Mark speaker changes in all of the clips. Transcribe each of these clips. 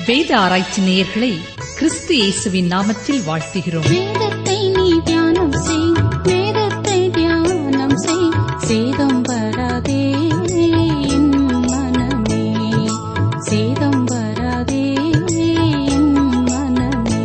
Speaker 1: வேத ஆராய்ச்சி நேயர்களை கிறிஸ்து இயேசுவின் நாமத்தில் வாழ்த்துகிறோம்
Speaker 2: வேதத்தை நீ தியானம் செய் வேதத்தை தியானம் செய் சேதம் வராதே என் மனமே சேதம் வராதே என் மனமே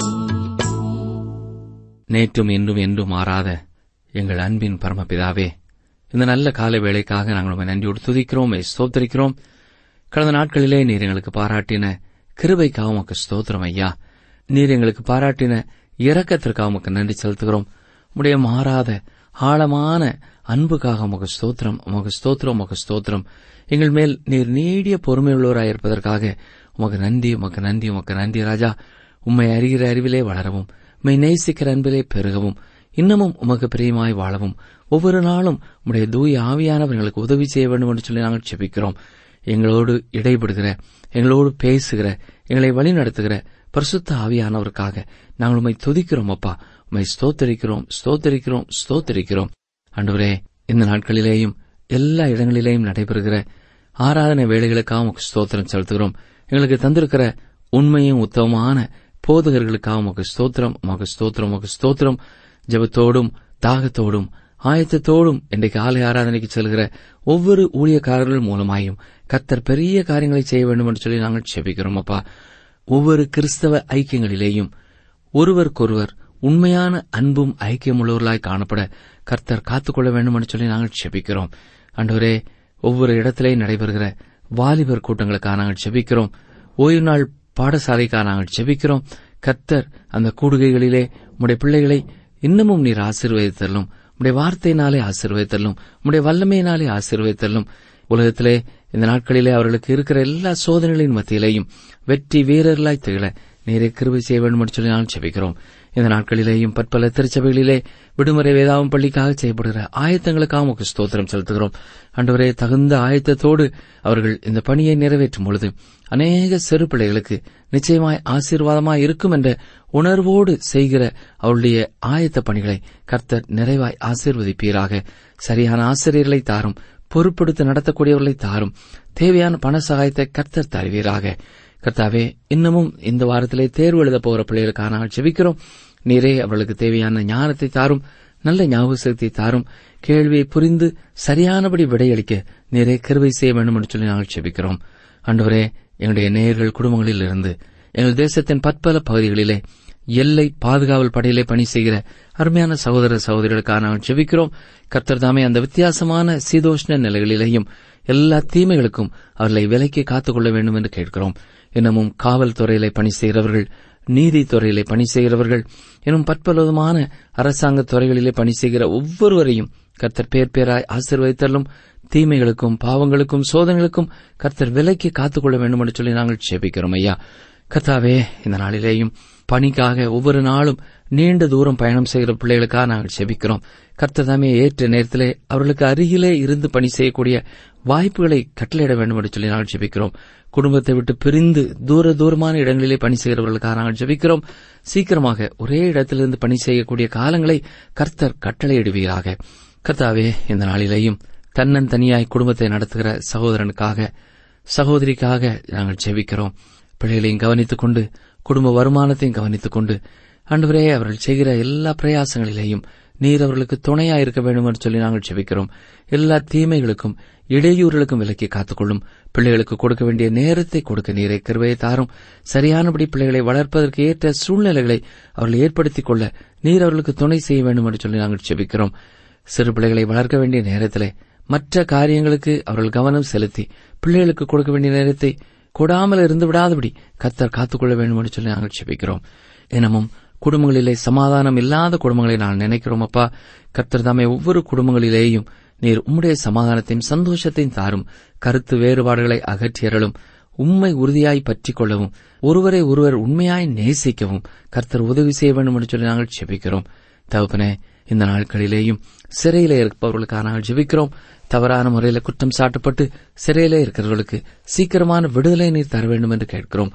Speaker 3: நேற்றும் இன்றும் என்றும் மாறாத எங்கள் அன்பின் பரமபிதாவே இந்த நல்ல கால வேளைக்காக நாங்கள் உம்மை நன்றியோடு துதிக்கிறோம் உம்மை ஸ்தோத்திரிக்கிறோம் கடந்த நாட்களிலே நீர் எங்களுக்கு பாராட்டின கிருபைக்காக உமக்கு ஸ்தோத்திரம் ஐயா நீர் எங்களுக்கு பாராட்டின இரக்கத்திற்காக உமக்கு நன்றி செலுத்துகிறோம் உடைய மாறாத ஆழமான அன்புக்காக உமக்கு ஸ்தோத்திரம் உமக்கு ஸ்தோத்திரம் உமக்கு ஸ்தோத்திரம் எங்கள் மேல் நீர் நீடிய பொறுமையுள்ளவராய் இருப்பதற்காக உமக்கு நன்றி உமக்கு நன்றி உமக்கு நன்றி ராஜா உம்மை அறிகிற அறிவிலே வளரவும் உம்மை நேசிக்கிற அன்பிலே பெருகவும் இன்னமும் உமக்கு பிரியமாய் வாழவும் ஒவ்வொரு நாளும் உம்முடைய தூய ஆவியானவர் எங்களுக்கு உதவி செய்ய வேண்டும் என்று சொல்லி நாங்கள் செபிக்கிறோம் எங்களோடு இடைபடுகிற எங்களோடு பேசுகிற எங்களை வழிநடத்துகிற பரிசுத்த ஆவியானவருக்காக நாங்கள் உம்மை துதிக்கிறோம் அப்பா உம்மை ஸ்தோத்தரிக்கிறோம் ஸ்தோத்தரிக்கிறோம் ஸ்தோத்தரிக்கிறோம் ஆண்டவரே இந்த நாட்களிலேயும் எல்லா இடங்களிலேயும் நடைபெறுகிற ஆராதனை வேலைகளுக்காக உமக்கு ஸ்தோத்திரம் செலுத்துகிறோம் எங்களுக்கு தந்திருக்கிற உண்மையும் உத்தமமான போதகர்களுக்காக உமக்கு ஸ்தோத்திரம் உமக்கு ஸ்தோத்திரம் உமக்கு ஸ்தோத்திரம் ஜெபத்தோடும் தாகத்தோடும் ஆயத்தத்தோடும் இன்றைக்கு ஆலய ஆராதனைக்கு செல்கிற ஒவ்வொரு ஊழியக்காரர்கள் மூலமாயும் கத்தர் பெரிய காரியங்களை செய்ய வேண்டும் என்று சொல்லி நாங்கள் செபிக்கிறோம் அப்பா ஒவ்வொரு கிறிஸ்தவ ஐக்கியங்களிலேயும் ஒருவருக்கொருவர் உண்மையான அன்பும் ஐக்கியமுள்ளவர்களாய் காணப்பட கர்த்தர் காத்துக்கொள்ள வேண்டும் என்று சொல்லி நாங்கள் செபிக்கிறோம் அன்றுவரே ஒவ்வொரு இடத்திலே நடைபெறுகிற வாலிபர் கூட்டங்களுக்காக நாங்கள் செபிக்கிறோம் ஓய்வு நாள் பாடசாலைக்காக நாங்கள் செபிக்கிறோம் கர்த்தர் அந்த கூடுகைகளிலே உம்முடைய பிள்ளைகளை இன்னமும் நீர் ஆசீர்வதித்தள்ளும் உம்முடைய வார்த்தையினாலே ஆசீர்வதித்தள்ளும் உம்முடைய வல்லமையினாலே ஆசீர்வதித்தள்ளும் உலகத்திலே இந்த நாட்களிலே அவர்களுக்கு இருக்கிற எல்லா சோதனைகளின் மத்தியிலேயும் வெற்றி வீரர்களாய் திகழ நீரை கிருபை செய்ய வேண்டும் என்று சொல்லி நாங்கள் செபிக்கிறோம் இந்த நாட்களிலேயும் பற்பல திருச்சபைகளிலே விடுமுறை வேதாவும் பள்ளிக்காக செய்யப்படுகிற ஆயத்தங்களுக்காக உமக்கு ஸ்தோத்திரம் செலுத்துகிறோம் அன்றுவரே தகுந்த ஆயத்தத்தோடு அவர்கள் இந்த பணியை நிறைவேற்றும் பொழுது அநேக சிறு பிள்ளைகளுக்கு நிச்சயமாய் ஆசீர்வாதமாய் இருக்கும் என்ற உணர்வோடு செய்கிற அவருடைய ஆயத்த பணிகளை கர்த்தர் நிறைவாய் ஆசீர்வதிப்பீராக சரியான ஆசிரியர்களை தாரும் பொறுப்படுத்தி நடத்தக்கூடியவர்களை தாரும் தேவையான பண சகாயத்தை கர்த்தர் தருவீராக கர்த்தாவே இன்னமும் இந்த வாரத்திலே தேர்வு எழுத போகிற பிள்ளைகளுக்காக நாங்கள் செபிக்கிறோம் நீரே அவர்களுக்கு தேவையான ஞானத்தை தாரும் நல்ல ஞாபக சக்தியை தாரும் கேள்வியை புரிந்து சரியானபடி விடையளிக்க நீரே கருவை செய்ய வேண்டும் என்று சொல்லி நாங்கள் செபிக்கிறோம் அன்றுவரே எங்களுடைய நேயர்கள் குடும்பங்களில் இருந்து எங்கள் தேசத்தின் பற்பல பகுதிகளிலே எல்லை பாதுகாவல் படையிலே பணி செய்கிற அருமையான சகோதர சகோதரிகளுக்காக நாங்கள் செபிக்கிறோம் கர்த்தர் தாமே அந்த வித்தியாசமான சீதோஷ்ண நிலைகளிலேயும் எல்லா தீமைகளுக்கும் அவர்களை விலைக்கு காத்துக்கொள்ள வேண்டும் என்று கேட்கிறோம் இன்னமும் காவல்துறையிலே பணி செய்கிறவர்கள் நீதித்துறையிலே பணி செய்கிறவர்கள் இன்னும் பற்பலவிதமான அரசாங்க துறைகளிலே பணி செய்கிற ஒவ்வொருவரையும் கர்த்தர் பேர் பேராய் ஆசீர்வதித்தலும் தீமைகளுக்கும் பாவங்களுக்கும் சோதனைகளுக்கும் கர்த்தர் விலைக்கு காத்துக்கொள்ள வேண்டும் என்று சொல்லி நாங்கள் செபிக்கிறோம் ஐயா கர்த்தாவே இந்த நாளிலேயும் பணிக்காக ஒவ்வொரு நாளும் நீண்ட தூரம் பயணம் செய்கிற பிள்ளைகளுக்காக நாங்கள் செபிக்கிறோம் கர்த்தர் தாமே ஏற்ற நேரத்திலே அவர்களுக்கு அருகிலே இருந்து பணி செய்யக்கூடிய வாய்ப்புகளை கட்டளையிட வேண்டும் என்று சொல்லி நாங்கள் ஜெபிக்கிறோம் குடும்பத்தை விட்டு பிரிந்து தூர தூரமான இடங்களிலே பணி செய்கிறவர்களுக்காக நாங்கள் ஜெபிக்கிறோம் சீக்கிரமாக ஒரே இடத்திலிருந்து பணி செய்யக்கூடிய காலங்களை கர்த்தர் கட்டளையிடுவீராக கர்த்தாவே இந்த நாளிலேயும் தன்னன் தனியாய் குடும்பத்தை நடத்துகிற சகோதரனுக்காக சகோதரிக்காக நாங்கள் ஜெபிக்கிறோம் பிள்ளைகளையும் கவனித்துக் கொண்டு குடும்ப வருமானத்தையும் கவனித்துக் கொண்டு அன்றுவரே அவர்கள் செய்கிற எல்லா பிரயாசங்களிலேயும் நீர் அவர்களுக்கு துணையா இருக்க வேண்டும் என்று சொல்லி நாங்கள் செபிக்கிறோம் எல்லா தீமைகளுக்கும் இடையூறுகளுக்கும் விலக்கி காத்துக்கொள்ளும் பிள்ளைகளுக்கு கொடுக்க வேண்டிய நேரத்தை கொடுக்க நீரை கருவையை தாரும் சரியானபடி பிள்ளைகளை வளர்ப்பதற்கு ஏற்ற சூழ்நிலைகளை அவர்கள் ஏற்படுத்திக் கொள்ள நீர் அவர்களுக்கு துணை செய்ய வேண்டும் என்று சொல்லி நாங்கள் செபிக்கிறோம் சிறு பிள்ளைகளை வளர்க்க வேண்டிய நேரத்திலே மற்ற காரியங்களுக்கு அவர்கள் கவனம் செலுத்தி பிள்ளைகளுக்கு கொடுக்க வேண்டிய நேரத்தை கொடாமல் இருந்து விடாதபடி கத்தர் காத்துக்கொள்ள வேண்டும் என்று சொல்லி நாங்கள் செபிக்கிறோம் தினமும் குடும்பங்களிலே சமாதானம் இல்லாத குடும்பங்களை நான் நினைக்கிறோம் அப்பா கர்த்தர் தாமே ஒவ்வொரு குடும்பங்களிலேயும் நீர் உம்முடைய சமாதானத்தையும் சந்தோஷத்தையும் தாரும் கருத்து வேறுபாடுகளை அகற்றியறலும் உண்மை உறுதியாய் பற்றிக் கொள்ளவும் ஒருவரை ஒருவர் உண்மையாய் நேசிக்கவும் கர்த்தர் உதவி செய்ய வேண்டும் என்று சொல்லி நாங்கள் செபிக்கிறோம் தகப்பனே இந்த நாட்களிலேயும் சிறையிலே இருப்பவர்களுக்காக நாங்கள் ஜெபிக்கிறோம் தவறான முறையில் குற்றம் சாட்டப்பட்டு சிறையிலே இருக்கிறவர்களுக்கு சீக்கிரமான விடுதலை நீர் தர வேண்டும் என்று கேட்கிறோம்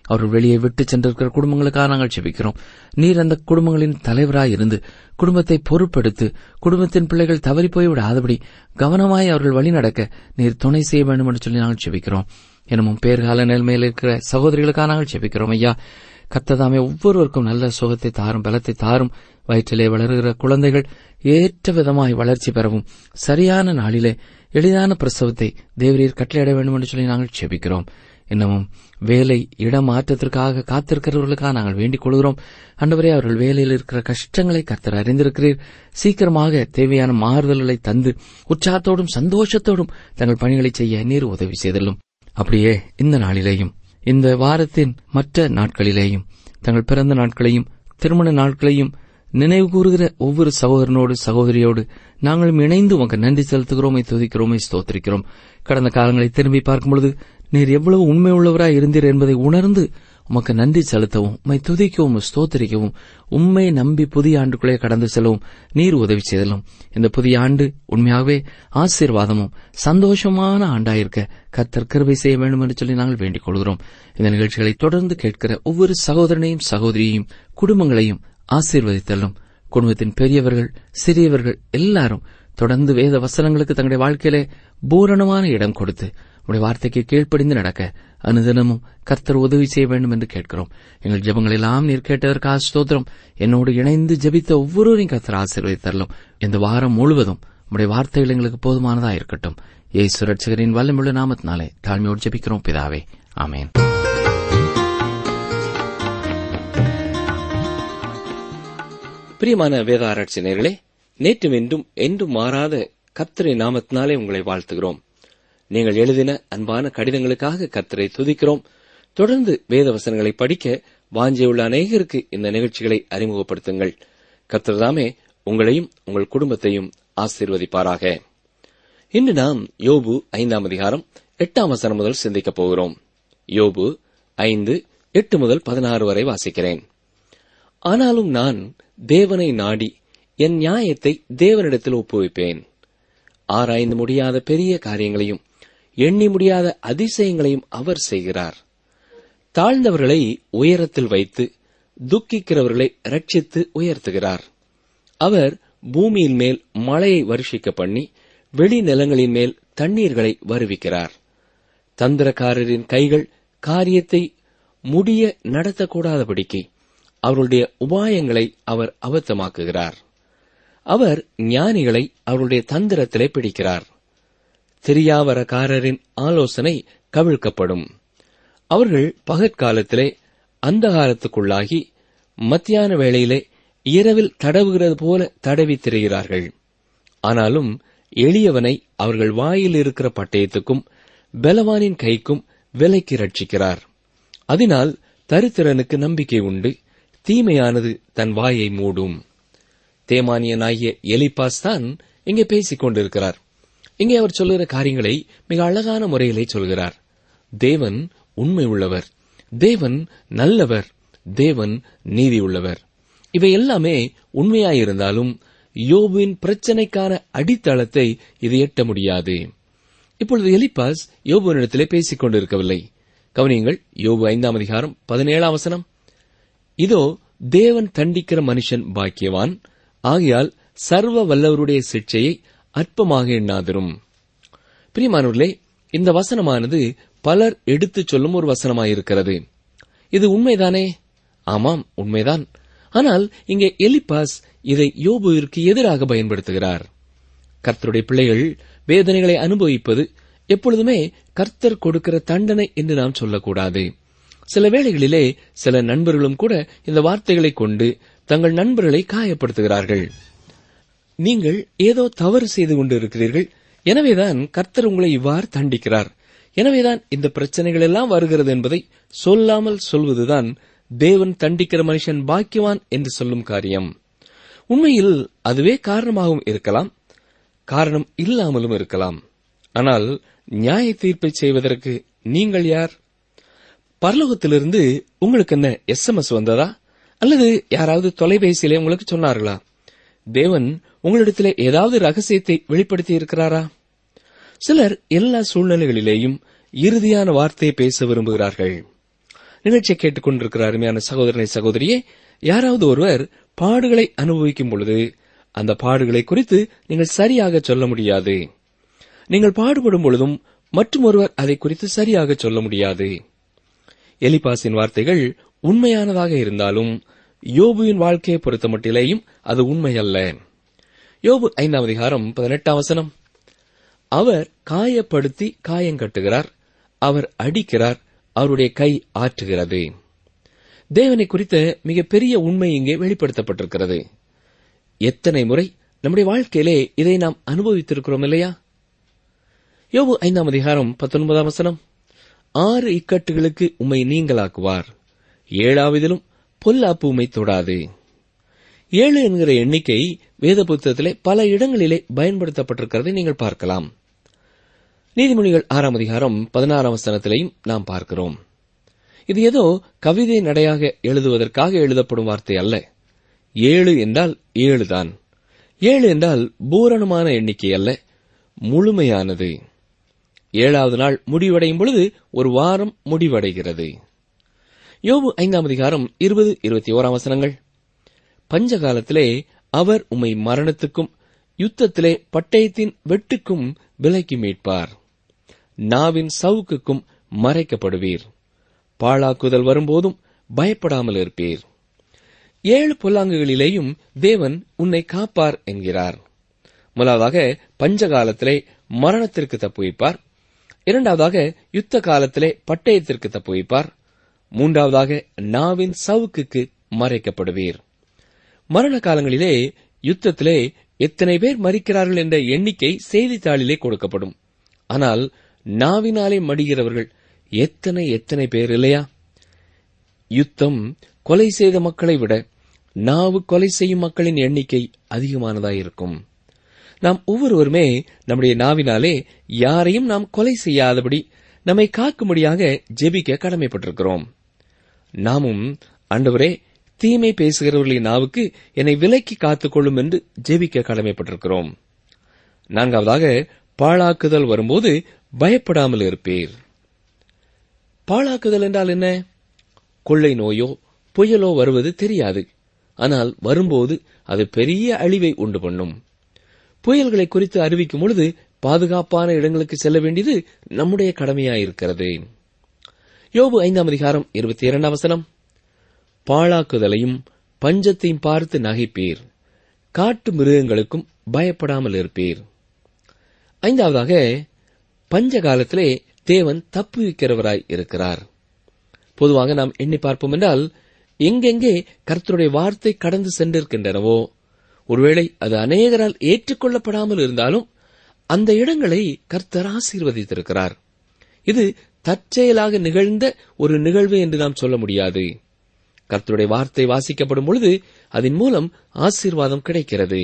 Speaker 3: அவர்கள் வெளியே விட்டு சென்றிருக்கிற குடும்பங்களுக்காக நாங்கள் ஜெபிக்கிறோம் நீர் அந்த குடும்பங்களின் தலைவராய் இருந்து குடும்பத்தை பொறுப்படுத்து குடும்பத்தின் பிள்ளைகள் தவறி போய் விடாதபடி கவனமாய் அவர்கள் வழி நடக்க நீர் துணை செய்ய வேண்டும் என்று சொல்லி நாங்கள் ஜெபிக்கிறோம் எனமும் பேர்கால நிலைமையில் இருக்கிற சகோதரிகளுக்காக நாங்கள் ஜெபிக்கிறோம் ஐயா கத்ததாமே ஒவ்வொருவருக்கும் நல்ல சுகத்தை தாரும் பலத்தை தாரும் வயிற்றிலே வளருகிற குழந்தைகள் ஏற்ற விதமாய் வளர்ச்சி பெறவும் சரியான நாளிலே எளிதான பிரசவத்தை தேவரீர் கட்டளையிட வேண்டும் என்று சொல்லி நாங்கள் ஜெபிக்கிறோம் இன்னமும் வேலை இடமாற்றத்திற்காக காத்திருக்கிறவர்களுக்காக நாங்கள் வேண்டிக் கொள்கிறோம் அண்டவரே அவர்கள் வேலையில் இருக்கிற கஷ்டங்களை கர்த்தர் அறிந்திருக்கிறீர் சீக்கிரமாக தேவையான மாறுதல்களை தந்து உற்சாகத்தோடும் சந்தோஷத்தோடும் தங்கள் பணிகளை செய்ய நீர் உதவி செய்தலும் அப்படியே இந்த நாளிலேயும் இந்த வாரத்தின் மற்ற நாட்களிலேயும் தங்கள் பிறந்த நாட்களையும் திருமண நாட்களையும் நினைவு கூறுகிற ஒவ்வொரு சகோதரனோடு சகோதரியோடு நாங்களும் இணைந்து உமக்கு நன்றி செலுத்துகிறோமை துதிக்கிறோமை ஸ்தோத்திரிக்கிறோம் கடந்த காலங்களை திரும்பி பார்க்கும் பொழுது நீர் எவ்வளவு உண்மை உள்ளவராய் இருந்தீர் என்பதை உணர்ந்து உமக்கு நன்றி செலுத்தவும் உம்மை துதிக்கவும் ஸ்தோத்திரிக்கவும் உண்மை நம்பி புதிய ஆண்டுக்குள்ளே கடந்து செல்லவும் நீர் உதவி செய்தலும் இந்த புதிய ஆண்டு உண்மையாகவே ஆசீர்வாதமும் சந்தோஷமான ஆண்டாயிருக்க கத்தர் கிருபை செய்ய வேண்டும் என்று சொல்லி நாங்கள் வேண்டிக் கொள்கிறோம் இந்த நிகழ்ச்சிகளை தொடர்ந்து கேட்கிற ஒவ்வொரு சகோதரனையும் சகோதரியையும் குடும்பங்களையும் ஆசீர்வதித்தலும் குடும்பத்தின் பெரியவர்கள் சிறியவர்கள் எல்லாரும் தொடர்ந்து வேத வசனங்களுக்கு தங்களுடைய வாழ்க்கையிலே பூரணமான இடம் கொடுத்து உடைய வார்த்தைக்கு கீழ்ப்படிந்து நடக்க அனுதினமும் கர்த்தர் உதவி செய்ய வேண்டும் என்று கேட்கிறோம் எங்கள் ஜெபங்கள் எல்லாம் நீர் கேட்டதற்காக ஸ்தோத்திரம் என்னோடு இணைந்து ஜெபித்த ஒவ்வொருவரையும் கர்த்தர் ஆசீர்வதித்தரலும் இந்த வாரம் முழுவதும் உடைய வார்த்தைகள் எங்களுக்கு போதுமானதா இருக்கட்டும் ஏசு ரட்சகரின் வல்லமுள்ள நாமத்தினாலே தாழ்மையோடு ஜெபிக்கிறோம் பிதாவே ஆமேன்
Speaker 4: பிரியமான வேத ஆராய்ச்சி நேர்களே நேற்றும் இன்றும் என்றும் மாறாத கர்த்தரை நாமத்தினாலே உங்களை வாழ்த்துகிறோம் நீங்கள் எழுதின அன்பான கடிதங்களுக்காக கர்த்தரை துதிக்கிறோம் தொடர்ந்து வேத வசனங்களை படிக்க வாஞ்சியுள்ள அநேகருக்கு இந்த நிகழ்ச்சிகளை அறிமுகப்படுத்துங்கள் கர்த்தர்தாமே உங்களையும் உங்கள் குடும்பத்தையும் ஆசீர்வதிப்பாராக இன்று நாம் யோபு ஐந்தாம் அதிகாரம் எட்டாம் வசனம் முதல் சிந்திக்கப் போகிறோம் யோபு ஐந்து எட்டு முதல் பதினாறு வரை வாசிக்கிறேன் ஆனாலும் நான் தேவனை நாடி என் நியாயத்தை தேவனிடத்தில் ஒப்புவிப்பேன் ஆராய்ந்து முடியாத பெரிய காரியங்களையும் எண்ணி முடியாத அதிசயங்களையும் அவர் செய்கிறார் தாழ்ந்தவர்களை உயரத்தில் வைத்து துக்கிக்கிறவர்களை ரட்சித்து உயர்த்துகிறார் அவர் பூமியின் மேல் மழையை வருஷிக்க பண்ணி வெளிநிலங்களின் மேல் தண்ணீர்களை வருவிக்கிறார் தந்திரக்காரரின் கைகள் காரியத்தை முடிய நடத்தக்கூடாதபடிக்கு அவருடைய உபாயங்களை அவர் அபத்தமாக்குகிறார் அவர் ஞானிகளை அவருடைய தந்திரத்திலே பிடிக்கிறார் தெரியாவரக்காரரின் ஆலோசனை கவிழ்க்கப்படும் அவர்கள் பகற்காலத்திலே அந்தகாரத்துக்குள்ளாகி மத்தியான வேளையிலே இரவில் தடவுகிறது போல தடவி திரிகிறார்கள் ஆனாலும் எளியவனை அவர்கள் வாயில் இருக்கிற பட்டயத்துக்கும் பலவானின் கைக்கும் விலைக்கு ரட்சிக்கிறார் அதனால் தரித்திரனுக்கு நம்பிக்கை உண்டு தீமையானது தன் வாயை மூடும் தேமானியனாகிய எலிபாஸ் தான் இங்கே பேசிக் கொண்டிருக்கிறார் இங்கே அவர் சொல்லுகிற காரியங்களை மிக அழகான முறையிலே சொல்கிறார் தேவன் உண்மை உள்ளவர் தேவன் நல்லவர் தேவன் நீதி உள்ளவர் இவை எல்லாமே உண்மையாயிருந்தாலும் யோபுவின் பிரச்சனைக்கான அடித்தளத்தை இது எட்ட முடியாது இப்பொழுது எலிபாஸ் யோபுவினிடத்திலே பேசிக் கொண்டிருக்கவில்லை கவனியுங்கள் யோபு ஐந்தாம் அதிகாரம் பதினேழாம் வசனம் இதோ தேவன் தண்டிக்கிற மனுஷன் பாக்கியவான் ஆகையால் சர்வ வல்லவருடைய சிக்ஷையை அற்பமாக எண்ணாதிரும் பிரியமானவர்களே இந்த வசனமானது பலர் எடுத்துச் சொல்லும் ஒரு வசனமாயிருக்கிறது இது உண்மைதானே ஆமாம் உண்மைதான் ஆனால் இங்கே எலிபாஸ் இதை யோபுவிற்கு எதிராக பயன்படுத்துகிறார் கர்த்தருடைய பிள்ளைகள் வேதனைகளை அனுபவிப்பது எப்பொழுதுமே கர்த்தர் கொடுக்கிற தண்டனை என்று நாம் சொல்லக்கூடாது சில வேளைகளிலே சில நண்பர்களும் கூட இந்த வார்த்தைகளை கொண்டு தங்கள் நண்பர்களை காயப்படுத்துகிறார்கள் நீங்கள் ஏதோ தவறு செய்து கொண்டு இருக்கிறீர்கள் எனவேதான் கர்த்தர் உங்களை இவ்வாறு தண்டிக்கிறார் எனவேதான் இந்த பிரச்சனைகள் எல்லாம் வருகிறது என்பதை சொல்லாமல் சொல்வதுதான் தேவன் தண்டிக்கிற மனுஷன் பாக்கியவான் என்று சொல்லும் காரியம் உண்மையில் அதுவே காரணமாகவும் இருக்கலாம் காரணம் இல்லாமலும் இருக்கலாம் ஆனால் நியாய தீர்ப்பை செய்வதற்கு நீங்கள் யார் பரலோகத்திலிருந்து உங்களுக்கு என்ன எஸ்எம்எஸ் வந்ததா அல்லது யாராவது தொலைபேசியிலே உங்களுக்கு சொன்னார்களா தேவன் உங்களிடத்திலே ஏதாவது ரகசியத்தை வெளிப்படுத்தி இருக்கிறாரா சிலர் எல்லா சூழ்நிலைகளிலேயும் இறுதியான வார்த்தையை பேச விரும்புகிறார்கள் நிகழ்ச்சியை கேட்டுக்கொண்டிருக்கிற அருமையான சகோதரனை சகோதரியே யாராவது ஒருவர் பாடுகளை அனுபவிக்கும் பொழுது அந்த பாடுகளை குறித்து நீங்கள் சரியாக சொல்ல முடியாது நீங்கள் பாடுபடும் பொழுதும் மற்றும் ஒருவர் அதை குறித்து சரியாக சொல்ல முடியாது எலிபாசின் வார்த்தைகள் உண்மையானதாக இருந்தாலும் யோபுவின் வாழ்க்கையை பொறுத்தமட்டிலேயும் அது உண்மையல்ல யோபு ஐந்தாம் அதிகாரம் பதினெட்டாம் வசனம் அவர் காயப்படுத்தி காயங்கட்டுகிறார் அவர் அடிக்கிறார் அவருடைய கை ஆற்றுகிறது தேவனை குறித்த மிகப்பெரிய உண்மை இங்கே வெளிப்படுத்தப்பட்டிருக்கிறது எத்தனை முறை நம்முடைய வாழ்க்கையிலே இதை நாம் அனுபவித்திருக்கிறோம் இல்லையா யோபு ஐந்தாம் அதிகாரம் பத்தொன்பதாம் வசனம் ஆறு இக்கட்டுகளுக்கு உம்மை நீங்களாக்குவார் ஏழாவதிலும் பொல்லாப்பு உம்மை தொடாது ஏழு என்கிற எண்ணிக்கை வேத புத்தகத்திலே பல இடங்களிலே பயன்படுத்தப்பட்டிருக்கிறதை நீங்கள் பார்க்கலாம் நீதிமொழிகள் ஆறாம் அதிகாரம் பதினாறாம் வசனத்திலையும் நாம் பார்க்கிறோம் இது ஏதோ கவிதை நடையாக எழுதுவதற்காக எழுதப்படும் வார்த்தை அல்ல ஏழு என்றால் ஏழுதான் ஏழு என்றால் பூரணமான எண்ணிக்கை அல்ல முழுமையானது ஏழாவது நாள் முடிவடையும் பொழுது ஒரு வாரம் முடிவடைகிறது யோபு ஐந்தாம் அதிகாரம் இருபது இருபத்தி ஓராம் வசனங்கள் பஞ்ச காலத்திலே அவர் உம்மை மரணத்துக்கும் யுத்தத்திலே பட்டயத்தின் வெட்டுக்கும் விலைக்கு மீட்பார் நாவின் சவுக்குக்கும் மறைக்கப்படுவீர் பாழாக்குதல் வரும்போதும் பயப்படாமல் இருப்பீர் ஏழு பொல்லாங்குகளிலேயும் தேவன் உன்னை காப்பார் என்கிறார் முதலாவதாக பஞ்ச காலத்திலே மரணத்திற்கு தப்புவிப்பார் இரண்டாவதாக யுத்த காலத்திலே பட்டயத்திற்கு தப்புவிப்பார் மூன்றாவதாக நாவின் சவுக்குக்கு மறைக்கப்படுவீர் மரண காலங்களிலே யுத்தத்திலே எத்தனை பேர் மறிக்கிறார்கள் என்ற எண்ணிக்கை செய்தித்தாளிலே கொடுக்கப்படும் ஆனால் நாவினாலே மடிகிறவர்கள் எத்தனை எத்தனை பேர் இல்லையா யுத்தம் கொலை செய்த மக்களை விட நாவு கொலை செய்யும் மக்களின் எண்ணிக்கை அதிகமானதாயிருக்கும் நாம் ஒவ்வொருவருமே நம்முடைய நாவினாலே யாரையும் நாம் கொலை செய்யாதபடி நம்மை காக்கும்படியாக ஜெபிக்க கடமைப்பட்டிருக்கிறோம் நாமும் ஆண்டவரே தீமை பேசுகிறவர்களின் நாவுக்கு என்னை விலக்கி காத்துக்கொள்ளும் என்று ஜெபிக்க கடமைப்பட்டிருக்கிறோம் நான்காவதாக பாழாக்குதல் வரும்போது பயப்படாமல் இருப்பீர் பாழாக்குதல் என்றால் என்ன கொள்ளை நோயோ புயலோ வருவது தெரியாது ஆனால் வரும்போது அது பெரிய அழிவை உண்டு பண்ணும் புயல்களை குறித்து அறிவிக்கும் பொழுது பாதுகாப்பான இடங்களுக்கு செல்ல வேண்டியது நம்முடைய கடமையாயிருக்கிறது யோபு ஐந்தாம் அதிகாரம் இருபத்தி இரண்டாம் வசனம் பாழாக்குதலையும் பஞ்சத்தையும் பார்த்து நகைப்பீர் காட்டு மிருகங்களுக்கும் பயப்படாமல் இருப்பீர் ஐந்தாவதாக பஞ்ச காலத்திலே தேவன் தப்புவிக்கிறவராய் இருக்கிறார் பொதுவாக நாம் எண்ணி பார்ப்போம் என்றால் எங்கெங்கே கர்த்தருடைய வார்த்தை கடந்து சென்றிருக்கின்றனவோ ஒருவேளை அது அநேகரால் ஏற்றுக்கொள்ளப்படாமல் இருந்தாலும் அந்த இடங்களை கர்த்தர் ஆசீர்வதித்திருக்கிறார் இது தற்செயலாக நிகழ்ந்த ஒரு நிகழ்வு என்று நாம் சொல்ல முடியாது கர்த்தருடைய வார்த்தை வாசிக்கப்படும் பொழுது அதன் மூலம் ஆசீர்வாதம் கிடைக்கிறது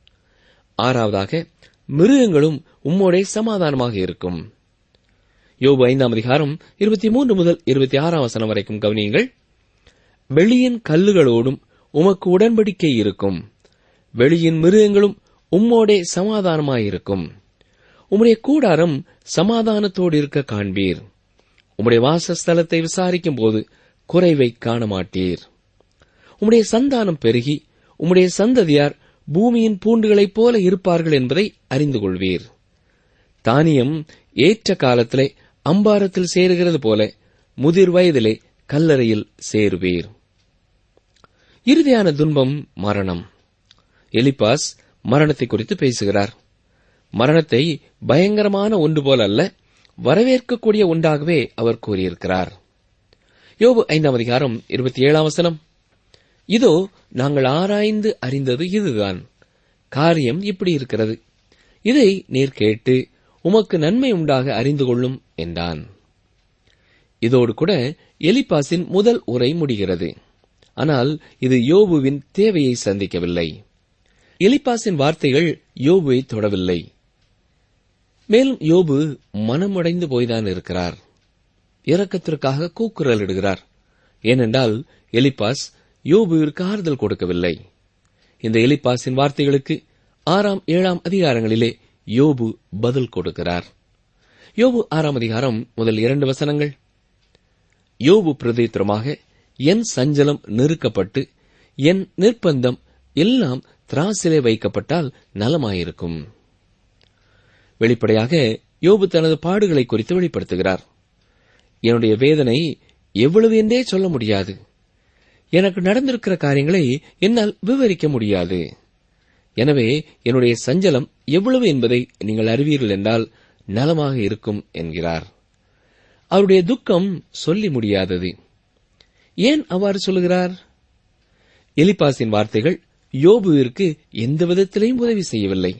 Speaker 4: ஆறாவதாக மிருகங்களும் உம்மோடே சமாதானமாக இருக்கும் யோபு ஐந்தாம் அதிகாரம் இருபத்தி மூன்று முதல் இருபத்தி ஆறாம் வசனம் வரைக்கும் கவனியுங்கள் வெளியின் கல்லுகளோடும் உமக்கு உடன்படிக்கை இருக்கும் வெளியின் மிருகங்களும் உம்மோடே சமாதானமாயிருக்கும் உம்முடைய கூடாரம் சமாதானத்தோடு இருக்க காண்பீர் உம்முடைய வாசஸ்தலத்தை விசாரிக்கும் போது குறைவை காண மாட்டீர் உம்முடைய சந்தானம் பெருகி உம்முடைய சந்ததியார் பூமியின் பூண்டுகளைப் போல இருப்பார்கள் என்பதை அறிந்து கொள்வீர் தானியம் ஏற்ற காலத்திலே அம்பாரத்தில் சேருகிறது போல முதிர் வயதிலே கல்லறையில் சேருவீர் இறுதியான துன்பம் மரணம் எலிபாஸ் மரணத்தை குறித்து பேசுகிறார் மரணத்தை பயங்கரமான ஒன்று போல அல்ல வரவேற்கக்கூடிய ஒன்றாகவே அவர் கூறியிருக்கிறார் யோபு ஐந்தாம் அதிகாரம் இருபத்தி ஏழாம் வசனம் இதோ நாங்கள் ஆராய்ந்து அறிந்தது இதுதான் காரியம் இப்படி இருக்கிறது இதை நீர் கேட்டு உமக்கு நன்மை உண்டாக அறிந்து கொள்ளும் என்றான் இதோடு கூட எலிபாசின் முதல் உரை முடிகிறது ஆனால் இது யோபுவின் தேவையை சந்திக்கவில்லை எலிபாசின் வார்த்தைகள் யோபுவை தொடவில்லை மேலும் யோபு மனமுடைந்து போய்தான் இருக்கிறார் இரக்கத்திற்காக கூக்குரலிடுகிறார் ஏனென்றால் எலிபாஸ் யோபுவிற்கு ஆறுதல் கொடுக்கவில்லை இந்த எலிபாசின் வார்த்தைகளுக்கு ஆறாம் ஏழாம் அதிகாரங்களிலே யோபு பதில் கொடுக்கிறார் யோபு ஆறாம் அதிகாரம் முதல் இரண்டு வசனங்கள் யோபு பிரதித்திரமாக என் சஞ்சலம் நெருக்கப்பட்டு என் நிர்பந்தம் எல்லாம் திராசிலே வைக்கப்பட்டால் நலமாயிருக்கும் வெளிப்படையாக யோபு தனது பாடுகளை குறித்து வெளிப்படுத்துகிறார் என்னுடைய வேதனை எவ்வளவு என்றே சொல்ல முடியாது எனக்கு நடந்திருக்கிற காரியங்களை என்னால் விவரிக்க முடியாது எனவே என்னுடைய சஞ்சலம் எவ்வளவு என்பதை நீங்கள் அறிவீர்கள் என்றால் நலமாக இருக்கும் என்கிறார் அவருடைய துக்கம் சொல்லி முடியாதது ஏன் அவ்வாறு சொல்லுகிறார் எலிபாசின் வார்த்தைகள் யோபுவிற்கு எந்த விதத்திலையும் உதவி செய்யவில்லை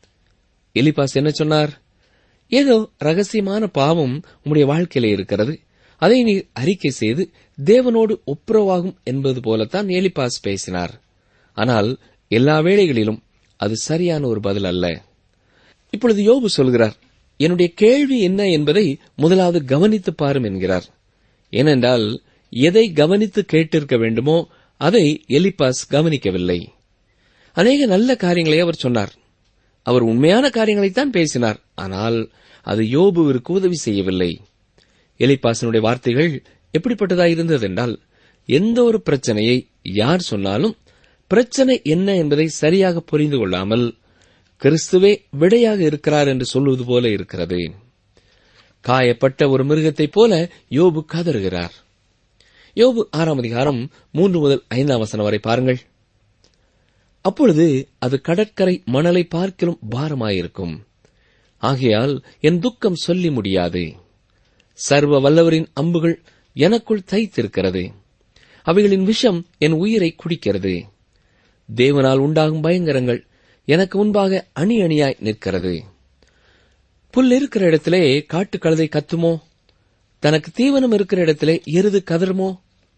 Speaker 4: எலிபாஸ் என்ன சொன்னார் ஏதோ ரகசியமான பாவம் உம்முடைய வாழ்க்கையில இருக்கிறது அதை நீர் அறிக்கை செய்து தேவனோடு ஒப்புரவாகும் என்பது போலத்தான் எலிபாஸ் பேசினார் ஆனால் எல்லா வேளைகளிலும் அது சரியான ஒரு பதில் அல்ல இப்பொழுது யோபு சொல்கிறார் என்னுடைய கேள்வி என்ன என்பதை முதலாவது கவனித்து பாரும் என்கிறார் ஏனென்றால் எதை கவனித்து கேட்டிருக்க வேண்டுமோ அதை எலிபாஸ் கவனிக்கவில்லை அநேக நல்ல காரியங்களை அவர் சொன்னார் அவர் உண்மையான காரியங்களைத்தான் பேசினார் ஆனால் அது யோபுவிற்கு உதவி செய்யவில்லை எலிபாசனுடைய வார்த்தைகள் எப்படிப்பட்டதாயிருந்தது என்றால் எந்த ஒரு பிரச்சனையை யார் சொன்னாலும் பிரச்சனை என்ன என்பதை சரியாக புரிந்து கொள்ளாமல் கிறிஸ்துவே விடையாக இருக்கிறார் என்று சொல்வது போல இருக்கிறது காயப்பட்ட ஒரு மிருகத்தைப் போல யோபு கதறுகிறார் யோபு ஆறாம் அதிகாரம் மூன்று முதல் ஐந்தாம் வசனம் வரை பாருங்கள் அப்பொழுது அது கடற்கரை மணலை பார்க்கிலும் பாரமாயிருக்கும் ஆகையால் என் துக்கம் சொல்லி முடியாது சர்வ வல்லவரின் அம்புகள் எனக்குள் தைத்திருக்கிறது அவைகளின் விஷம் என் உயிரை குடிக்கிறது தேவனால் உண்டாகும் பயங்கரங்கள் எனக்கு முன்பாக அணி அணியாய் நிற்கிறது புல் இருக்கிற இடத்திலே காட்டுக்கழுதை கத்துமோ தனக்கு தீவனம் இருக்கிற இடத்திலே எருது கதறுமோ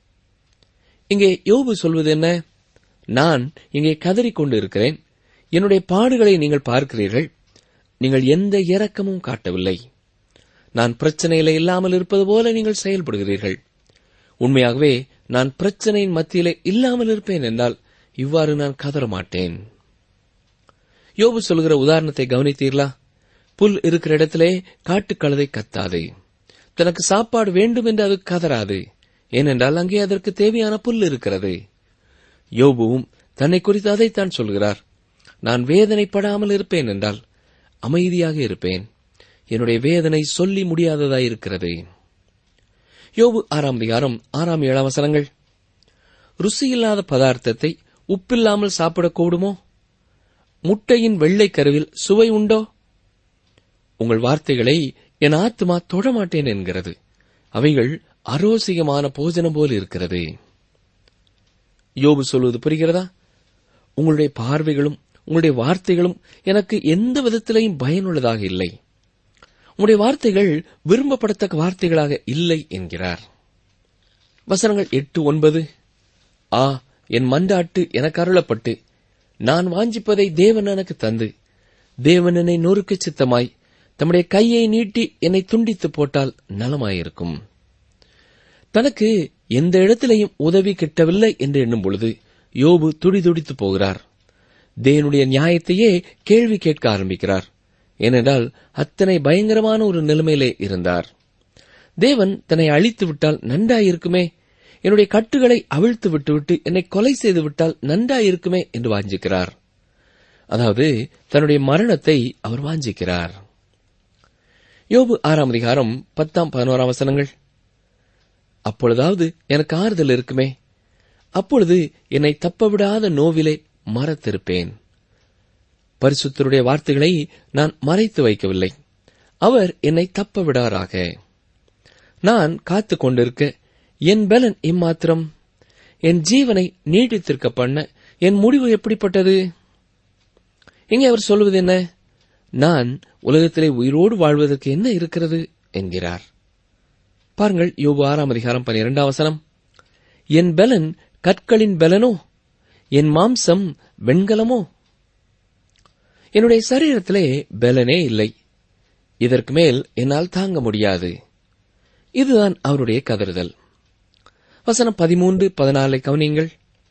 Speaker 4: இங்கே யோபு சொல்வது என்ன நான் இங்கே கதறிக் கொண்டு இருக்கிறேன் என்னுடைய பாடுகளை நீங்கள் பார்க்கிறீர்கள் நீங்கள் எந்த இரக்கமும் காட்டவில்லை நான் பிரச்சனையில இல்லாமல் இருப்பது போல நீங்கள் செயல்படுகிறீர்கள் உண்மையாகவே நான் பிரச்சனையின் மத்தியிலே இல்லாமல் இருப்பேன் என்றால் இவ்வாறு நான் கதற மாட்டேன் யோபு சொல்கிற உதாரணத்தை கவனித்தீர்களா புல் இருக்கிற இடத்திலே காட்டுக்கழுதை கத்தாது தனக்கு சாப்பாடு வேண்டும் என்று அது கதறாது ஏனென்றால் அங்கே அதற்கு தேவையான புல் இருக்கிறது யோபுவும் தன்னை குறித்து அதைத்தான் சொல்கிறார் நான் வேதனைப்படாமல் இருப்பேன் என்றால் அமைதியாக இருப்பேன் என்னுடைய வேதனை சொல்லி முடியாததாயிருக்கிறது யோபு ஆறாம் அதிகாரம் ஆறாம் ஏழாம் வசனங்கள் ருசியில்லாத பதார்த்தத்தை உப்பில்லாமல் சாப்பிடக்கூடுமோ முட்டையின் வெள்ளை கருவில் சுவை உண்டோ உங்கள் வார்த்தைகளை என் ஆத்மா தொடமாட்டேன் என்கிறது அவைகள் அரோசிகமான போஜனம் போல் இருக்கிறது யோபு சொல்வது புரிகிறதா உங்களுடைய பார்வைகளும் உங்களுடைய வார்த்தைகளும் எனக்கு எந்த விதத்திலையும் பயனுள்ளதாக இல்லை உங்களுடைய வார்த்தைகள் விரும்பப்படத்தக்க வார்த்தைகளாக இல்லை என்கிறார் வசனங்கள் எட்டு ஒன்பது ஆ என் மண்டாட்டு எனக்கு அருளப்பட்டு நான் வாஞ்சிப்பதை தேவன் எனக்கு தந்து தேவன் என்னை நொறுக்க சித்தமாய் தம்முடைய கையை நீட்டி என்னை துண்டித்து போட்டால் நலமாயிருக்கும் தனக்கு எந்த இடத்திலையும் உதவி கிட்டவில்லை என்று எண்ணும் பொழுது யோபு துடிதுடித்து போகிறார் தேவனுடைய நியாயத்தையே கேள்வி கேட்க ஆரம்பிக்கிறார் ஏனென்றால் அத்தனை பயங்கரமான ஒரு நிலைமையிலே இருந்தார் தேவன் தன்னை அழித்து விட்டால் நன்றாயிருக்குமே என்னுடைய கட்டுகளை அவிழ்த்து விட்டுவிட்டு என்னை கொலை செய்து விட்டால் நன்றாயிருக்குமே என்று வாஞ்சிக்கிறார் அதாவது தன்னுடைய மரணத்தை அவர் வாஞ்சிக்கிறார் யோபு ஆறாம் அதிகாரம் பத்தாம் பதினோராம் வசனங்கள் அப்பொழுதாவது எனக்கு ஆறுதல் இருக்குமே அப்பொழுது என்னை தப்பவிடாத நோவிலே மறத்திருப்பேன் பரிசுத்தருடைய வார்த்தைகளை நான் மறைத்து வைக்கவில்லை அவர் என்னை தப்ப விடாராக நான் காத்துக் கொண்டிருக்க என் பலன் இம்மாத்திரம் என் ஜீவனை நீடித்திருக்க பண்ண என் முடிவு எப்படிப்பட்டது இங்கே அவர் சொல்வது என்ன நான் உலகத்திலே உயிரோடு வாழ்வதற்கு என்ன இருக்கிறது என்கிறார் பாருங்கள் யோபு ஆறாம் அதிகாரம் பனிரெண்டாம் வசனம் என் பலன் கற்களின் பலனோ என் மாம்சம் வெண்கலமோ என்னுடைய சரீரத்திலே பலனே இல்லை இதற்கு மேல் என்னால் தாங்க முடியாது இதுதான் அவருடைய கதறுதல் வசனம் பதிமூன்று பதினாலை கவனியுங்கள்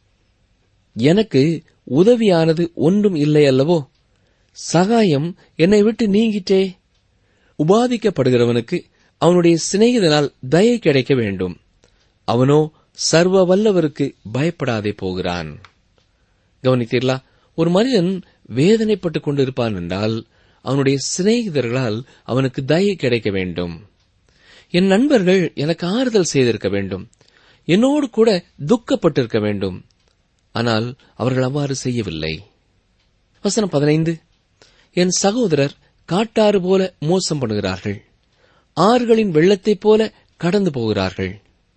Speaker 4: எனக்கு உதவியானது ஒன்றும் இல்லை அல்லவோ சகாயம் என்னை விட்டு நீங்கிட்டே உபாதிக்கப்படுகிறவனுக்கு அவனுடைய சிநேகிதனால் தயை கிடைக்க வேண்டும் அவனோ சர்வ வல்லவருக்கு பயப்படாதே போகிறான் கவனித்தீர்களா ஒரு மனிதன் வேதனைப்பட்டுக் கொண்டிருப்பான் என்றால் அவனுடைய சிநேகிதர்களால் அவனுக்கு தயை கிடைக்க வேண்டும் என் நண்பர்கள் எனக்கு ஆறுதல் செய்திருக்க வேண்டும் என்னோடு கூட துக்கப்பட்டிருக்க வேண்டும் ஆனால் அவர்கள் அவ்வாறு செய்யவில்லை வசனம் பதினைந்து என் சகோதரர் காட்டாறு போல மோசம் பண்ணுகிறார்கள் ஆறுகளின் வெள்ளத்தைப் போல கடந்து போகிறார்கள்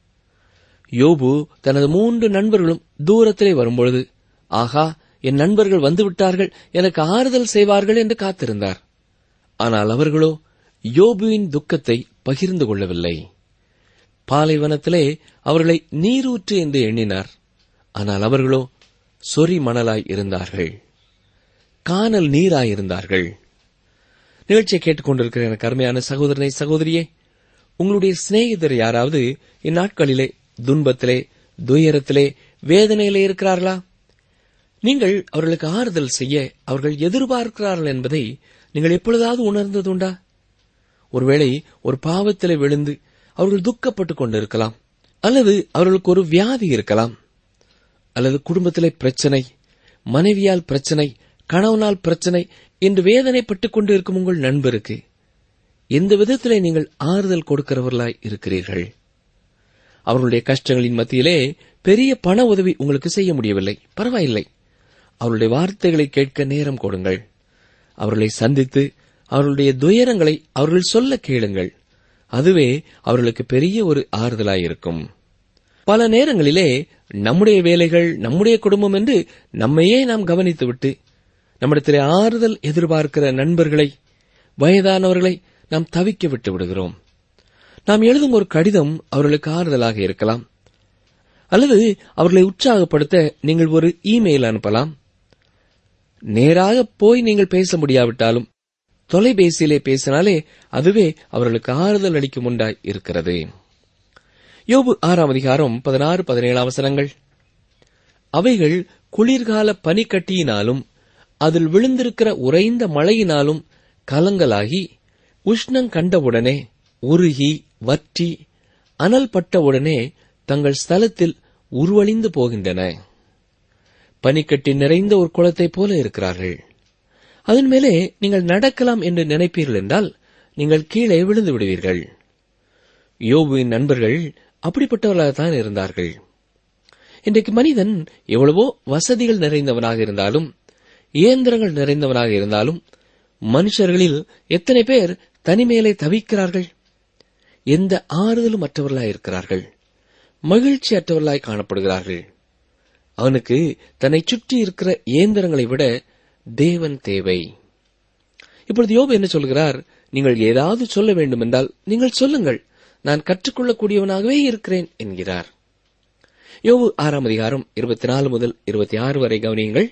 Speaker 4: யோபு தனது மூன்று நண்பர்களும் தூரத்திலே வரும்பொழுது ஆகா என் நண்பர்கள் வந்துவிட்டார்கள் எனக்கு ஆறுதல் செய்வார்கள் என்று காத்திருந்தார் ஆனால் அவர்களோ யோபுவின் துக்கத்தை பகிர்ந்து கொள்ளவில்லை பாலைவனத்திலே அவர்களை நீரூற்று என்று எண்ணினார் ஆனால் அவர்களோ சொறி மணலாய் இருந்தார்கள் காணல் நீராய் இருந்தார்கள் நிகழ்ச்சியை கேட்டுக்கொண்டிருக்கிற எனக்கு அருமையான சகோதரனை சகோதரியே உங்களுடைய சிநேகிதர் யாராவது இந்நாட்களிலே துன்பத்திலே துயரத்திலே வேதனையிலே இருக்கிறார்களா நீங்கள் அவர்களுக்கு ஆறுதல் செய்ய அவர்கள் எதிர்பார்க்கிறார்கள் என்பதை நீங்கள் எப்பொழுதாவது உணர்ந்ததுண்டா ஒருவேளை ஒரு பாவத்திலே விழுந்து அவர்கள் துக்கப்பட்டுக் கொண்டிருக்கலாம் அல்லது அவர்களுக்கு ஒரு வியாதி இருக்கலாம் அல்லது குடும்பத்திலே பிரச்சனை மனைவியால் பிரச்சனை கணவனால் பிரச்சனை என்று வேதனைப்பட்டுக் கொண்டு இருக்கும் உங்கள் நண்பருக்கு எந்த விதத்திலே நீங்கள் ஆறுதல் கொடுக்கிறவர்களாய் இருக்கிறீர்கள் அவர்களுடைய கஷ்டங்களின் மத்தியிலே பெரிய பண உதவி உங்களுக்கு செய்ய முடியவில்லை பரவாயில்லை அவருடைய வார்த்தைகளை கேட்க நேரம் கொடுங்கள் அவர்களை சந்தித்து அவர்களுடைய துயரங்களை அவர்கள் சொல்ல கேளுங்கள் அதுவே அவர்களுக்கு பெரிய ஒரு ஆறுதலாயிருக்கும் பல நேரங்களிலே நம்முடைய வேலைகள் நம்முடைய குடும்பம் என்று நம்மையே நாம் கவனித்துவிட்டு நம்மிடத்திலே ஆறுதல் எதிர்பார்க்கிற நண்பர்களை வயதானவர்களை நாம் தவிக்க விட்டு விடுகிறோம் நாம் எழுதும் ஒரு கடிதம் அவர்களுக்கு ஆறுதலாக இருக்கலாம் அல்லது அவர்களை உற்சாகப்படுத்த நீங்கள் ஒரு இமெயில் அனுப்பலாம் நேராக போய் நீங்கள் பேச முடியாவிட்டாலும் தொலைபேசியிலே பேசினாலே அதுவே அவர்களுக்கு ஆறுதல் அளிக்கும் உண்டாய் இருக்கிறது யோபு ஆறாம் அதிகாரம் பதினாறு பதினேழாம் வசனங்கள் அவைகள் குளிர்கால பனிக்கட்டியினாலும் அதில் விழுந்திருக்கிற உறைந்த மழையினாலும் கலங்கலாகி உஷ்ணம் கண்டவுடனே உருகி வற்றி அனல் பட்டவுடனே தங்கள் ஸ்தலத்தில் உருவழிந்து போகின்றன பனிக்கட்டி நிறைந்த ஒரு குளத்தைப் போல இருக்கிறார்கள் அதன் மேலே நீங்கள் நடக்கலாம் என்று நினைப்பீர்கள் என்றால் நீங்கள் கீழே விழுந்து விடுவீர்கள் யோபுவின் நண்பர்கள் அப்படிப்பட்டவர்களாகத்தான் இருந்தார்கள் இன்றைக்கு மனிதன் எவ்வளவோ வசதிகள் நிறைந்தவனாக இருந்தாலும் இயந்திரங்கள் நிறைந்தவனாக இருந்தாலும் மனுஷர்களில் எத்தனை பேர் தனிமையிலே தவிக்கிறார்கள் எந்த ஆறுதலும் மற்றவர்களாய் இருக்கிறார்கள் மகிழ்ச்சி அற்றவர்களாய் காணப்படுகிறார்கள் அவனுக்கு தன்னை சுற்றி இருக்கிற இயந்திரங்களை விட தேவன் தேவை இப்பொழுது யோபு என்ன சொல்கிறார் நீங்கள் ஏதாவது சொல்ல வேண்டும் என்றால் நீங்கள் சொல்லுங்கள் நான் கற்றுக்கொள்ளக்கூடியவனாகவே இருக்கிறேன் என்கிறார் யோபு ஆறாம் அதிகாரம் இருபத்தி நாலு முதல் இருபத்தி ஆறு வரை கவனியுங்கள்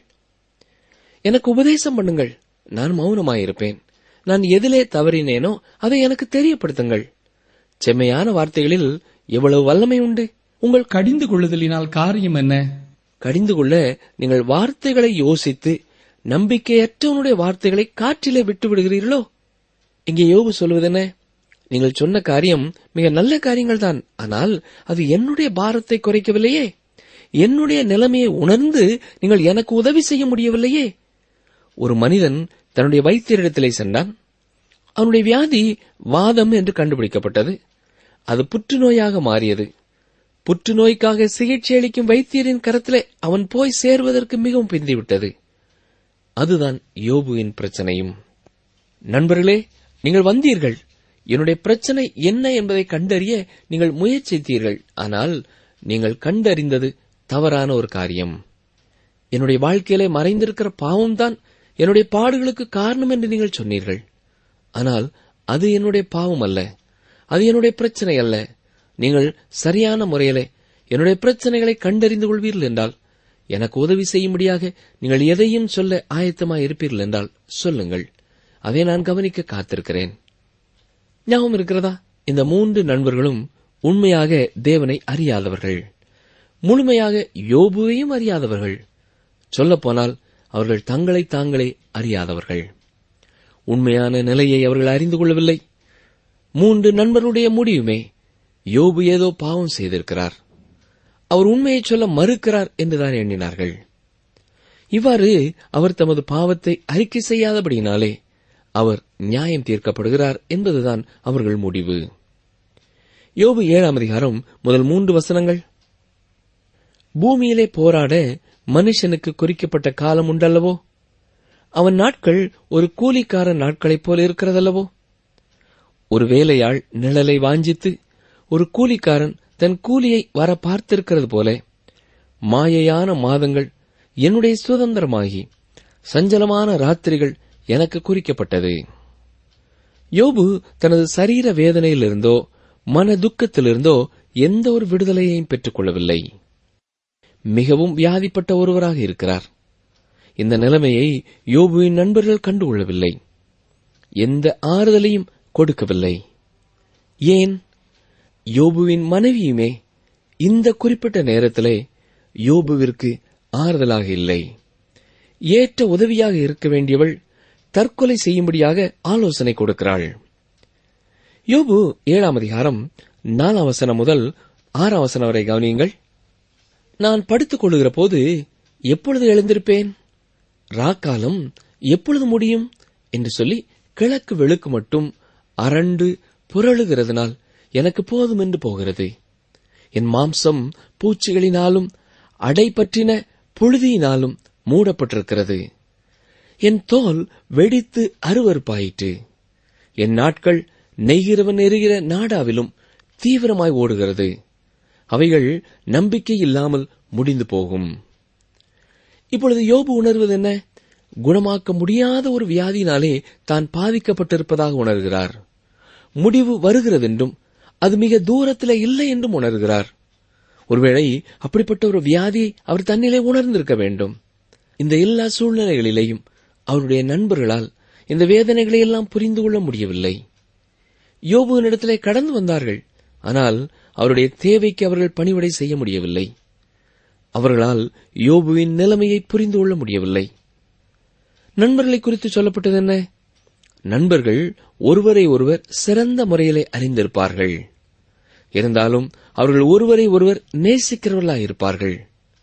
Speaker 4: எனக்கு உபதேசம் பண்ணுங்கள் நான் மௌனமாயிருப்பேன் நான் எதிலே தவறினேனோ அதை எனக்கு தெரியப்படுத்துங்கள் செம்மையான வார்த்தைகளில் எவ்வளவு வல்லமை உண்டு
Speaker 5: உங்கள் கடிந்து கொள்ளுதலினால் காரியம் என்ன
Speaker 4: கடிந்து கொள்ள நீங்கள் வார்த்தைகளை யோசித்து நம்பிக்கையற்றவனுடைய வார்த்தைகளை காற்றிலே விட்டு விடுகிறீர்களோ இங்கே யோபு சொல்வதென்ன நீங்கள் சொன்ன காரியம் மிக நல்ல காரியங்கள் தான் ஆனால் அது என்னுடைய பாரத்தை குறைக்கவில்லையே என்னுடைய நிலைமையை உணர்ந்து நீங்கள் எனக்கு உதவி செய்ய முடியவில்லையே ஒரு மனிதன் தன்னுடைய வைத்தியரிடத்திலே சென்றான் அவனுடைய வியாதி வாதம் என்று கண்டுபிடிக்கப்பட்டது அது புற்றுநோயாக மாறியது புற்றுநோய்க்காக சிகிச்சை அளிக்கும் வைத்தியரின் கரத்திலே அவன் போய் சேர்வதற்கு மிகவும் பிந்திவிட்டது அதுதான் யோபுவின் பிரச்சனையும் நண்பர்களே நீங்கள் வந்தீர்கள் என்னுடைய பிரச்சனை என்ன என்பதை கண்டறிய நீங்கள் முயற்சித்தீர்கள் ஆனால் நீங்கள் கண்டறிந்தது தவறான ஒரு காரியம் என்னுடைய வாழ்க்கையிலே மறைந்திருக்கிற பாவம்தான் என்னுடைய பாடுகளுக்கு காரணம் என்று நீங்கள் சொன்னீர்கள் ஆனால் அது என்னுடைய பாவம் அல்ல அது என்னுடைய பிரச்சனை அல்ல நீங்கள் சரியான முறையிலே என்னுடைய பிரச்சனைகளை கண்டறிந்து கொள்வீர்கள் என்றால் எனக்கு உதவி செய்யும்படியாக நீங்கள் எதையும் சொல்ல ஆயத்தமாய் இருப்பீர்கள் என்றால் சொல்லுங்கள் அதை நான் கவனிக்க காத்திருக்கிறேன் ஞாபகம் இருக்கிறதா இந்த மூன்று நண்பர்களும் உண்மையாக தேவனை அறியாதவர்கள் முழுமையாக யோபுவையும் அறியாதவர்கள் சொல்லப்போனால் அவர்கள் தங்களை தாங்களே அறியாதவர்கள் உண்மையான நிலையை அவர்கள் அறிந்து கொள்ளவில்லை மூன்று நண்பருடைய முடிவுமே யோபு ஏதோ பாவம் செய்திருக்கிறார் அவர் உண்மையை சொல்ல மறுக்கிறார் என்றுதான் எண்ணினார்கள் இவ்வாறு அவர் தமது பாவத்தை அறிக்கை செய்யாதபடியினாலே அவர் நியாயம் தீர்க்கப்படுகிறார் என்பதுதான் அவர்கள் முடிவு யோபு ஏழாம் அதிகாரம் முதல் மூன்று வசனங்கள் பூமியிலே போராட மனுஷனுக்கு குறிக்கப்பட்ட காலம் உண்டல்லவோ அவன் நாட்கள் ஒரு கூலிக்காரன் நாட்களைப் போல இருக்கிறதல்லவோ ஒரு வேலையாள் நிழலை வாஞ்சித்து ஒரு கூலிக்காரன் தன் கூலியை வர பார்த்திருக்கிறது போல மாயையான மாதங்கள் என்னுடைய சுதந்திரமாகி சஞ்சலமான ராத்திரிகள் எனக்கு குறிக்கப்பட்டது யோபு தனது சரீர வேதனையிலிருந்தோ மன துக்கத்திலிருந்தோ எந்த ஒரு விடுதலையையும் பெற்றுக் கொள்ளவில்லை மிகவும் வியாதிப்பட்ட ஒருவராக இருக்கிறார் இந்த நிலைமையை யோபுவின் நண்பர்கள் கண்டுகொள்ளவில்லை எந்த ஆறுதலையும் கொடுக்கவில்லை ஏன் யோபுவின் மனைவியுமே இந்த குறிப்பிட்ட நேரத்திலே யோபுவிற்கு ஆறுதலாக இல்லை ஏற்ற உதவியாக இருக்க வேண்டியவள் தற்கொலை செய்யும்படியாக ஆலோசனை கொடுக்கிறாள் யோபு ஏழாம் அதிகாரம் நாலாம் வசனம் முதல் ஆறாம் வசனம் வரை கவனியுங்கள் நான் படுத்துக் கொள்ளுகிற போது எப்பொழுது எழுந்திருப்பேன் ராக்காலம் எப்பொழுது முடியும் என்று சொல்லி கிழக்கு வெளுக்கு மட்டும் அரண்டு புரளுகிறதுனால் எனக்கு போதும் என்று போகிறது என் மாம்சம் பூச்சிகளினாலும் அடைபற்றின புழுதியினாலும் மூடப்பட்டிருக்கிறது என் தோல் வெடித்து அருவருப்பாயிற்று என் நாட்கள் நெய்கிறவன் எரிகிற நாடாவிலும் தீவிரமாய் ஓடுகிறது அவைகள் நம்பிக்கை இல்லாமல் முடிந்து போகும் இப்பொழுது யோபு உணர்வது என்ன குணமாக்க முடியாத ஒரு வியாதியினாலே தான் பாதிக்கப்பட்டிருப்பதாக உணர்கிறார் முடிவு வருகிறதென்றும் அது மிக தூரத்திலே இல்லை என்றும் உணர்கிறார் ஒருவேளை அப்படிப்பட்ட ஒரு வியாதியை அவர் தன்னிலே உணர்ந்திருக்க வேண்டும் இந்த எல்லா சூழ்நிலைகளிலேயும் அவருடைய நண்பர்களால் இந்த வேதனைகளை எல்லாம் புரிந்து கொள்ள முடியவில்லை யோபுவினிடத்திலே கடந்து வந்தார்கள் ஆனால் அவருடைய தேவைக்கு அவர்கள் பணிவிடை செய்ய முடியவில்லை அவர்களால் யோபுவின் நிலைமையை புரிந்து கொள்ள முடியவில்லை நண்பர்களை குறித்து சொல்லப்பட்டது என்ன நண்பர்கள் ஒருவரை ஒருவர் சிறந்த முறையிலே அறிந்திருப்பார்கள் இருந்தாலும் அவர்கள் ஒருவரை ஒருவர் நேசிக்கிறவர்களாயிருப்பார்கள்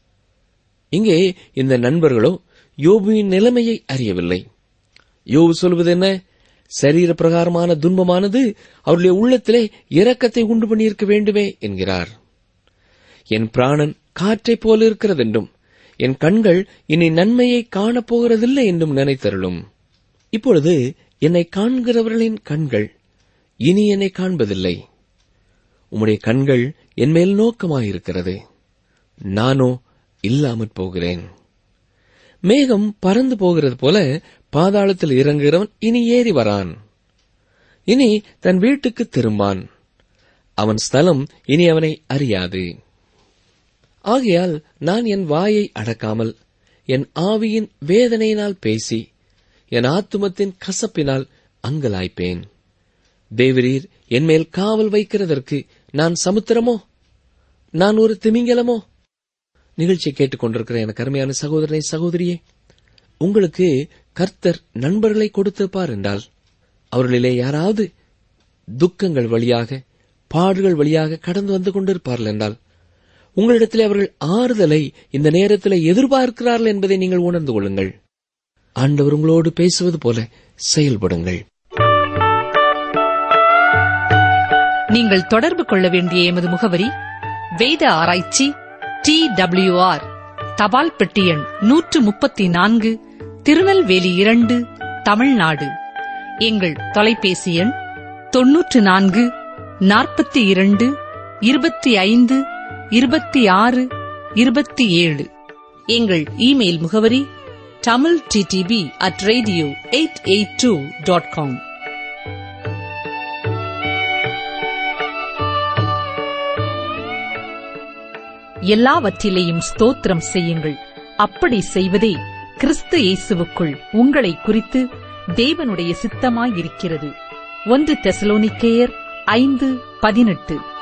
Speaker 4: இங்கே இந்த நண்பர்களோ யோபுவின் நிலைமையை அறியவில்லை யோபு சொல்வது என்ன சரீர பிரகாரமான துன்பமானது அவருடைய உள்ளத்திலே இரக்கத்தை உண்டு பண்ணியிருக்க வேண்டுமே என்கிறார் என் பிராணன் காற்றைப் போல இருக்கிறதென்றும் என் கண்கள் இனி நன்மையை காணப்போகிறதில்லை என்றும் நினைத்தருளும் இப்பொழுது என்னை காண்கிறவர்களின் கண்கள் இனி என்னை காண்பதில்லை உம்முடைய கண்கள் என் மேல் நோக்கமாயிருக்கிறது நானோ இல்லாமற் போகிறேன் மேகம் பறந்து போகிறது போல பாதாளத்தில் இறங்குகிறவன் இனி ஏறி வரான் இனி தன் வீட்டுக்கு திரும்பான் அவன் ஸ்தலம் இனி அவனை அறியாது ஆகையால் நான் என் வாயை அடக்காமல் என் ஆவியின் வேதனையினால் பேசி என் ஆத்துமத்தின் கசப்பினால் அங்கலாய்ப்பேன் தேவரீர் என்மேல் காவல் வைக்கிறதற்கு நான் சமுத்திரமோ நான் ஒரு திமிங்கலமோ நிகழ்ச்சியை கேட்டுக்கொண்டிருக்கிற எனக்கு அருமையான சகோதரனை சகோதரியே உங்களுக்கு கர்த்தர் நண்பர்களை கொடுத்திருப்பார் என்றால் அவர்களிலே யாராவது துக்கங்கள் வழியாக பாடுகள் வழியாக கடந்து வந்து கொண்டிருப்பார்கள் என்றால் உங்களிடத்திலே அவர்கள் ஆறுதலை இந்த நேரத்தில் எதிர்பார்க்கிறார்கள் என்பதை நீங்கள் உணர்ந்து கொள்ளுங்கள் ஆண்டவர் உங்களோடு பேசுவது போல செயல்படுங்கள்
Speaker 1: நீங்கள் தொடர்பு கொள்ள வேண்டிய எமது முகவரி வேத ஆராய்ச்சி டி ஆர் தபால் பெட்டி எண் நூற்று முப்பத்தி நான்கு திருநெல்வேலி இரண்டு தமிழ்நாடு எங்கள் தொலைபேசி எண் தொன்னூற்று நான்கு நாற்பத்தி இரண்டு இருபத்தி ஐந்து இருபத்தி ஆறு இருபத்தி ஏழு எங்கள் இமெயில் முகவரி Tamil DTP at radio eight eight two dot com எல்லாவற்றிலேயும் ஸ்தோத்திரம் செய்யுங்கள் அப்படி செய்வதே கிறிஸ்து இயேசுவுக்குள் உங்களை குறித்து தேவனுடைய சித்தமாயிருக்கிறது ஒன்று தெசலோனிக்கேயர் ஐந்து பதினெட்டு